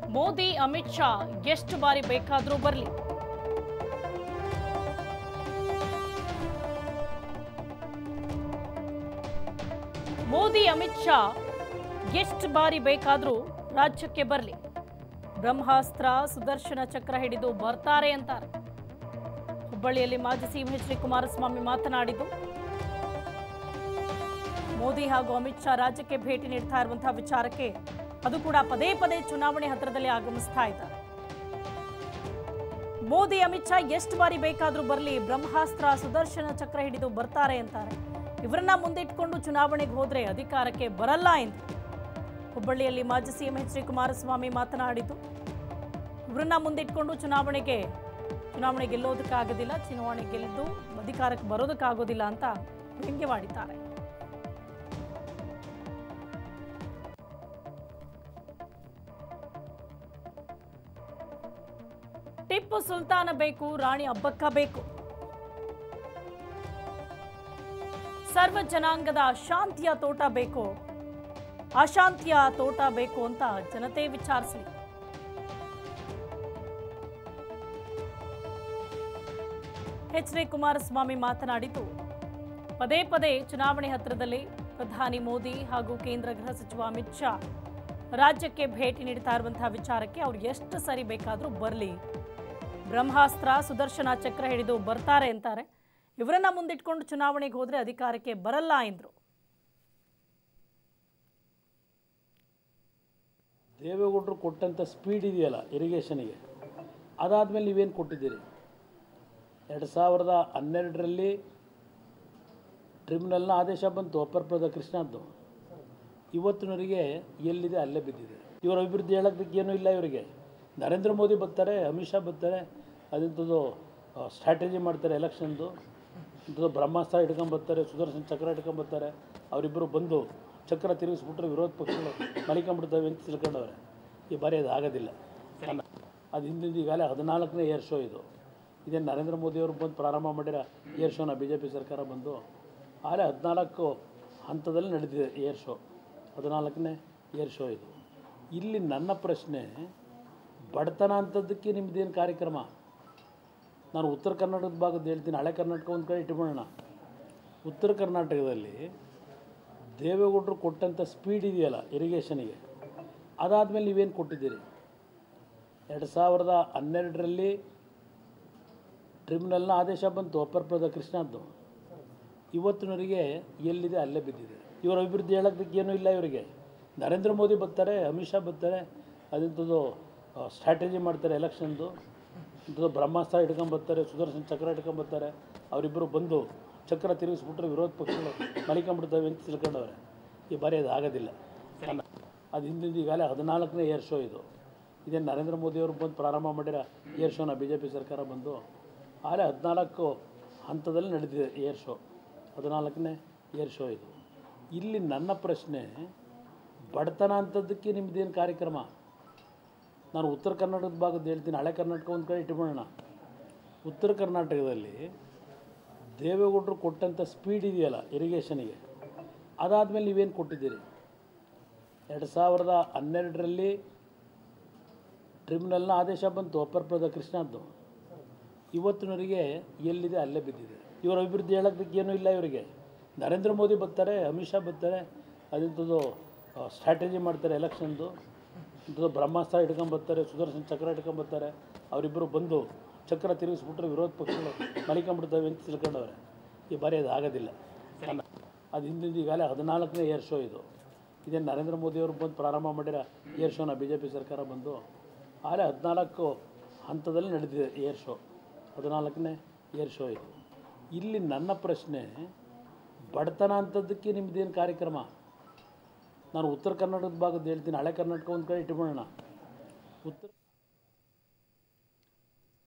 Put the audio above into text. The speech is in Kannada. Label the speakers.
Speaker 1: ಮೋದಿ ಅಮಿತ್ ಶಾ ಎಷ್ಟು ಬಾರಿ ಬೇಕಾದರೂ ಬರಲಿ ಮೋದಿ ಅಮಿತ್ ಶಾ ಎಷ್ಟು ಬಾರಿ ಬೇಕಾದರೂ ರಾಜ್ಯಕ್ಕೆ ಬರಲಿ ಬ್ರಹ್ಮಾಸ್ತ್ರ ಸುದರ್ಶನ ಚಕ್ರ ಹಿಡಿದು ಬರ್ತಾರೆ ಅಂತಾರೆ ಹುಬ್ಬಳ್ಳಿಯಲ್ಲಿ ಮಾಜಿ ಸಿಎಂ ಎಚ್ ಡಿ ಕುಮಾರಸ್ವಾಮಿ ಮಾತನಾಡಿದ್ದು ಮೋದಿ ಹಾಗೂ ಅಮಿತ್ ಶಾ ರಾಜ್ಯಕ್ಕೆ ಭೇಟಿ ನೀಡ್ತಾ ಇರುವಂತಹ ವಿಚಾರಕ್ಕೆ ಅದು ಕೂಡ ಪದೇ ಪದೇ ಚುನಾವಣೆ ಹತ್ರದಲ್ಲಿ ಆಗಮಿಸ್ತಾ ಇದ್ದಾರೆ ಮೋದಿ ಅಮಿತ್ ಶಾ ಎಷ್ಟು ಬಾರಿ ಬೇಕಾದರೂ ಬರಲಿ ಬ್ರಹ್ಮಾಸ್ತ್ರ ಸುದರ್ಶನ ಚಕ್ರ ಹಿಡಿದು ಬರ್ತಾರೆ ಅಂತಾರೆ ಇವರನ್ನ ಮುಂದಿಟ್ಕೊಂಡು ಚುನಾವಣೆಗೆ ಹೋದ್ರೆ ಅಧಿಕಾರಕ್ಕೆ ಬರಲ್ಲ ಎಂದು ಹುಬ್ಬಳ್ಳಿಯಲ್ಲಿ ಮಾಜಿ ಸಿಎಂ ಎಚ್ ಡಿ ಕುಮಾರಸ್ವಾಮಿ ಮಾತನಾಡಿದ್ದು ಇವರನ್ನ ಮುಂದಿಟ್ಕೊಂಡು ಚುನಾವಣೆಗೆ ಚುನಾವಣೆ ಗೆಲ್ಲೋದಕ್ಕಾಗೋದಿಲ್ಲ ಚುನಾವಣೆ ಗೆಲ್ಲಿದ್ದು ಅಧಿಕಾರಕ್ಕೆ ಬರೋದಕ್ಕಾಗೋದಿಲ್ಲ ಅಂತ ವ್ಯಂಗ್ಯವಾಡಿದ್ದಾರೆ ಟಿಪ್ಪು ಸುಲ್ತಾನ ಬೇಕು ರಾಣಿ ಅಬ್ಬಕ್ಕ ಬೇಕು ಸರ್ವ ಜನಾಂಗದ ಶಾಂತಿಯ ತೋಟ ಬೇಕು ಅಶಾಂತಿಯ ತೋಟ ಬೇಕು ಅಂತ ಜನತೆ ವಿಚಾರಿಸಲಿ ಎಚ್ ಡಿ ಕುಮಾರಸ್ವಾಮಿ ಮಾತನಾಡಿದ್ದು ಪದೇ ಪದೇ ಚುನಾವಣೆ ಹತ್ತಿರದಲ್ಲಿ ಪ್ರಧಾನಿ ಮೋದಿ ಹಾಗೂ ಕೇಂದ್ರ ಗೃಹ ಸಚಿವ ಅಮಿತ್ ಶಾ ರಾಜ್ಯಕ್ಕೆ ಭೇಟಿ ನೀಡ್ತಾ ಇರುವಂತಹ ವಿಚಾರಕ್ಕೆ ಅವ್ರು ಎಷ್ಟು ಸರಿ ಬೇಕಾದರೂ ಬರಲಿ ಬ್ರಹ್ಮಾಸ್ತ್ರ ಸುದರ್ಶನ ಚಕ್ರ ಹಿಡಿದು ಬರ್ತಾರೆ ಅಂತಾರೆ ಇವರನ್ನ ಮುಂದಿಟ್ಕೊಂಡು ಚುನಾವಣೆಗೆ ಹೋದ್ರೆ ಅಧಿಕಾರಕ್ಕೆ ಬರಲ್ಲ ಎಂದರು
Speaker 2: ದೇವೇಗೌಡರು ಕೊಟ್ಟಂಥ ಸ್ಪೀಡ್ ಇದೆಯಲ್ಲ ಇರಿಗೇಷನಿಗೆ ಅದಾದಮೇಲೆ ನೀವೇನು ಕೊಟ್ಟಿದ್ದೀರಿ ಎರಡು ಸಾವಿರದ ಹನ್ನೆರಡರಲ್ಲಿ ಟ್ರಿಬ್ಯುನಲ್ನ ಆದೇಶ ಬಂತು ಅಪ್ಪರ್ಪದ ಕೃಷ್ಣದ್ದು ಇವತ್ತಿನವರಿಗೆ ಎಲ್ಲಿದೆ ಅಲ್ಲೇ ಬಿದ್ದಿದೆ ಇವರ ಅಭಿವೃದ್ಧಿ ಹೇಳೋದಕ್ಕೆ ಏನೂ ಇಲ್ಲ ಇವರಿಗೆ ನರೇಂದ್ರ ಮೋದಿ ಬರ್ತಾರೆ ಅಮಿತ್ ಶಾ ಬರ್ತಾರೆ ಅದಂಥದ್ದು ಸ್ಟ್ರಾಟಜಿ ಮಾಡ್ತಾರೆ ಎಲೆಕ್ಷನ್ದು ಇಂಥದ್ದು ಬ್ರಹ್ಮಾಸ್ತ್ರ ಹಿಡ್ಕೊಂಬರ್ತಾರೆ ಸುದರ್ಶನ ಚಕ್ರ ಹಿಡ್ಕೊಂಬರ್ತಾರೆ ಅವರಿಬ್ಬರು ಬಂದು ಚಕ್ರ ತಿರುಗಿಸ್ಬಿಟ್ರೆ ವಿರೋಧ ಪಕ್ಷಗಳು ಮಲಿಕೊಂಡ್ಬಿಡ್ತವೆ ಅಂತ ತಿಳ್ಕೊಂಡವ್ರೆ ಈ ಬಾರಿ ಅದು ಆಗೋದಿಲ್ಲ ಅದು ಹಿಂದಿನ ಈಗಾಗಲೇ ಹದಿನಾಲ್ಕನೇ ಏರ್ ಶೋ ಇದು ಇದೇನು ನರೇಂದ್ರ ಮೋದಿಯವರು ಬಂದು ಪ್ರಾರಂಭ ಮಾಡಿರೋ ಏರ್ ಶೋನ ಬಿ ಜೆ ಪಿ ಸರ್ಕಾರ ಬಂದು ಆಗಲೇ ಹದಿನಾಲ್ಕು ಹಂತದಲ್ಲಿ ನಡೆದಿದೆ ಏರ್ ಶೋ ಹದಿನಾಲ್ಕನೇ ಏರ್ ಶೋ ಇದು ಇಲ್ಲಿ ನನ್ನ ಪ್ರಶ್ನೆ ಬಡತನ ಅಂಥದ್ದಕ್ಕೆ ನಿಮ್ಮದೇನು ಕಾರ್ಯಕ್ರಮ ನಾನು ಉತ್ತರ ಕರ್ನಾಟಕದ ಭಾಗದ ಹೇಳ್ತೀನಿ ಹಳೆ ಕರ್ನಾಟಕ ಒಂದು ಕಡೆ ಇಟ್ಕೊಳ್ಳೋಣ ಉತ್ತರ ಕರ್ನಾಟಕದಲ್ಲಿ ದೇವೇಗೌಡರು ಕೊಟ್ಟಂಥ ಸ್ಪೀಡ್ ಇದೆಯಲ್ಲ ಇರಿಗೇಷನಿಗೆ ಅದಾದಮೇಲೆ ನೀವೇನು ಕೊಟ್ಟಿದ್ದೀರಿ ಎರಡು ಸಾವಿರದ ಹನ್ನೆರಡರಲ್ಲಿ ಟ್ರಿಬ್ಯುನಲ್ನ ಆದೇಶ ಬಂತು ಅಪ್ಪರ್ಪದ ಕೃಷ್ಣದ್ದು ಇವತ್ತಿನವರಿಗೆ ಎಲ್ಲಿದೆ ಅಲ್ಲೇ ಬಿದ್ದಿದೆ ಇವರ ಅಭಿವೃದ್ಧಿ ಹೇಳೋದಕ್ಕೆ ಏನೂ ಇಲ್ಲ ಇವರಿಗೆ ನರೇಂದ್ರ ಮೋದಿ ಬರ್ತಾರೆ ಅಮಿತ್ ಶಾ ಬರ್ತಾರೆ ಅದಂಥದ್ದು ಸ್ಟ್ರಾಟಜಿ ಮಾಡ್ತಾರೆ ಎಲೆಕ್ಷನ್ದು ಇಂಥದ್ದು ಬ್ರಹ್ಮಾಸ್ತ್ರ ಹಿಡ್ಕೊಂಬರ್ತಾರೆ ಸುದರ್ಶನ ಚಕ್ರ ಹಿಡ್ಕೊಂಬರ್ತಾರೆ ಅವರಿಬ್ಬರು ಬಂದು ಚಕ್ರ ತಿರುಗಿಸ್ಬಿಟ್ರೆ ವಿರೋಧ ಪಕ್ಷಗಳು ಮಲಿಕೊಂಡ್ಬಿಡ್ತವೆ ಅಂತ ತಿಳ್ಕೊಂಡವ್ರೆ ಈ ಬಾರಿ ಅದು ಆಗೋದಿಲ್ಲ ಅದು ಹಿಂದಿನ ಈಗಾಗಲೇ ಹದಿನಾಲ್ಕನೇ ಏರ್ ಶೋ ಇದು ಇದೇನು ನರೇಂದ್ರ ಮೋದಿಯವರು ಬಂದು ಪ್ರಾರಂಭ ಮಾಡಿರೋ ಏರ್ ಶೋನ ಬಿ ಜೆ ಪಿ ಸರ್ಕಾರ ಬಂದು ಆಗಲೇ ಹದಿನಾಲ್ಕು ಹಂತದಲ್ಲಿ ನಡೆದಿದೆ ಏರ್ ಶೋ ಹದಿನಾಲ್ಕನೇ ಏರ್ ಶೋ ಇದು ಇಲ್ಲಿ ನನ್ನ ಪ್ರಶ್ನೆ ಬಡತನ ಅಂಥದ್ದಕ್ಕೆ ನಿಮ್ಮದೇನು ಕಾರ್ಯಕ್ರಮ ನಾನು ಉತ್ತರ ಕರ್ನಾಟಕದ ಭಾಗದ ಹೇಳ್ತೀನಿ ಹಳೆ ಕರ್ನಾಟಕ ಒಂದು ಕಡೆ ಇಟ್ಕೊಳ್ಳೋಣ ಉತ್ತರ ಕರ್ನಾಟಕದಲ್ಲಿ ದೇವೇಗೌಡರು ಕೊಟ್ಟಂಥ ಸ್ಪೀಡ್ ಇದೆಯಲ್ಲ ಇರಿಗೇಷನಿಗೆ ಅದಾದಮೇಲೆ ನೀವೇನು ಕೊಟ್ಟಿದ್ದೀರಿ ಎರಡು ಸಾವಿರದ ಹನ್ನೆರಡರಲ್ಲಿ ಟ್ರಿಬ್ಯುನಲ್ನ ಆದೇಶ ಬಂತು ಅಪ್ಪರ್ಪದ ಕೃಷ್ಣದ್ದು ಇವತ್ತಿನವರಿಗೆ ಎಲ್ಲಿದೆ ಅಲ್ಲೇ ಬಿದ್ದಿದೆ ಇವರ ಅಭಿವೃದ್ಧಿ ಹೇಳೋದಕ್ಕೆ ಏನೂ ಇಲ್ಲ ಇವರಿಗೆ ನರೇಂದ್ರ ಮೋದಿ ಬರ್ತಾರೆ ಅಮಿತ್ ಶಾ ಬರ್ತಾರೆ ಅದಂಥದ್ದು ಸ್ಟ್ರಾಟಜಿ ಮಾಡ್ತಾರೆ ಎಲೆಕ್ಷನ್ದು ಇಂಥದ್ದು ಬ್ರಹ್ಮಾಸ್ತ್ರ ಹಿಡ್ಕೊಂಬರ್ತಾರೆ ಸುದರ್ಶನ ಚಕ್ರ ಹಿಡ್ಕೊಂಬರ್ತಾರೆ ಅವರಿಬ್ಬರು ಬಂದು ಚಕ್ರ ತಿರುಗಿಸ್ಬಿಟ್ರೆ ವಿರೋಧ ಪಕ್ಷಗಳು ಮಲಿಕೊಂಡ್ಬಿಡ್ತವೆ ಅಂತ ತಿಳ್ಕೊಂಡವ್ರೆ ಈ ಬಾರಿ ಅದು ಆಗೋದಿಲ್ಲ ಅದು ಹಿಂದಿನ ಈಗಾಗಲೇ ಹದಿನಾಲ್ಕನೇ ಏರ್ ಶೋ ಇದು ಇದೇನು ನರೇಂದ್ರ ಮೋದಿಯವರು ಬಂದು ಪ್ರಾರಂಭ ಮಾಡಿರೋ ಏರ್ ಶೋನ ಬಿ ಜೆ ಪಿ ಸರ್ಕಾರ ಬಂದು ಆಗಲೇ ಹದಿನಾಲ್ಕು ಹಂತದಲ್ಲಿ ನಡೆದಿದೆ ಏರ್ ಶೋ ಹದಿನಾಲ್ಕನೇ ಏರ್ ಶೋ ಇದು ಇಲ್ಲಿ ನನ್ನ ಪ್ರಶ್ನೆ ಬಡತನ ಅಂಥದ್ದಕ್ಕೆ ನಿಮ್ಮದೇನು ಕಾರ್ಯಕ್ರಮ ನಾನು ಉತ್ತರ ಕರ್ನಾಟಕದ ಭಾಗದ ಹೇಳ್ತೀನಿ ಹಳೆ ಕರ್ನಾಟಕ ಒಂದು ಕಡೆ ಇಟ್ಕೊಳ್ಳೋಣ ಉತ್ತರ